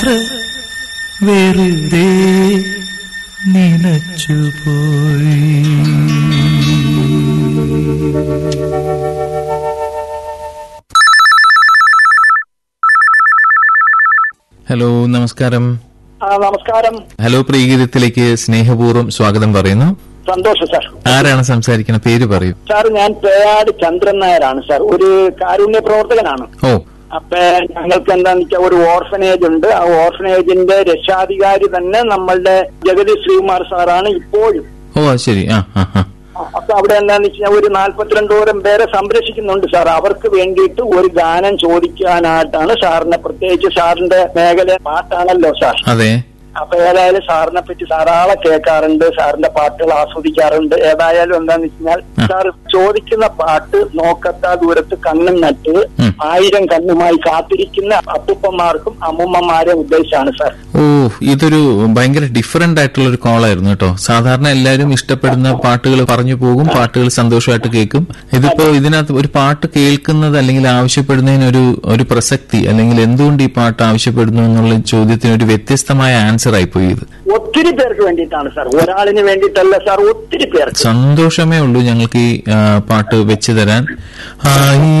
വെറുതെ നിനച്ചുപോയി ഹലോ നമസ്കാരം ആ, നമസ്കാരം ഹലോ പ്രീഗീതത്തിലേക്ക് സ്നേഹപൂർവ്വം സ്വാഗതം പറയുന്നു സന്തോഷം സാർ ആരാണ് സംസാരിക്കുന്ന പേര് പറയൂ സാർ ഞാൻ പേയാട് ചന്ദ്രൻ നായരാണ് സാർ ഒരു കാരുണ്യ പ്രവർത്തകനാണ് ഓ അപ്പൊ ഞങ്ങൾക്ക് എന്താന്ന് വെച്ചാൽ ഒരു ഓർഫനേജ് ഉണ്ട് ആ ഓർഫനേജിന്റെ രക്ഷാധികാരി തന്നെ നമ്മളുടെ ജഗതി ശ്രീകുമാർ സാറാണ് ഇപ്പോഴും ഓ അത് ശരി ആ ആ ആ അപ്പൊ അവിടെ എന്താന്ന് വെച്ചാൽ ഒരു നാല്പത്തിരണ്ടോരം പേരെ സംരക്ഷിക്കുന്നുണ്ട് സാർ അവർക്ക് വേണ്ടിയിട്ട് ഒരു ഗാനം ചോദിക്കാനായിട്ടാണ് സാറിനെ പ്രത്യേകിച്ച് സാറിന്റെ മേഖല പാട്ടാണല്ലോ സാർ അതെ അപ്പൊ ഏതായാലും സാറിനെ പറ്റി ധാരാളം കേൾക്കാറുണ്ട് സാറിന്റെ പാട്ടുകൾ ആസ്വദിക്കാറുണ്ട് ഏതായാലും എന്താന്ന് വെച്ചാൽ ആ. സാർ ചോദിക്കുന്ന പാട്ട് നോക്കത്താ ദൂരത്ത് കണ്ണും നട്ട് ഉം. ആയിരം കണ്ണുമായി കാത്തിരിക്കുന്ന അപ്പൂപ്പന്മാർക്കും അമ്മൂമ്മമാരെ ഉദ്ദേശിച്ചാണ് സാർ ഓ ഇതൊരു ഭയങ്കര ഡിഫറെന്റ് ആയിട്ടുള്ള ഒരു കോളായിരുന്നു കേട്ടോ സാധാരണ എല്ലാവരും ഇഷ്ടപ്പെടുന്ന പാട്ടുകൾ പറഞ്ഞു പോകും പാട്ടുകൾ സന്തോഷമായിട്ട് കേൾക്കും ഇതിപ്പോ ഇതിനകത്ത് ഒരു പാട്ട് കേൾക്കുന്നത് അല്ലെങ്കിൽ ആവശ്യപ്പെടുന്നതിന് ഒരു ഒരു പ്രസക്തി അല്ലെങ്കിൽ എന്തുകൊണ്ട് ഈ പാട്ട് ആവശ്യപ്പെടുന്നു എന്നുള്ള ചോദ്യത്തിന് ഒരു വ്യത്യസ്തമായ ആൻസർ ആയിപ്പോയി ഇത് ഒത്തിരി പേർക്ക് വേണ്ടിയിട്ടാണ് സാർ ഒരാളിന് വേണ്ടിയിട്ടല്ല സാർ ഒത്തിരി പേർക്ക് സന്തോഷമേ ഉള്ളൂ ഞങ്ങൾക്ക് ഈ ആ, പാട്ട് വെച്ച് തരാൻ ആയി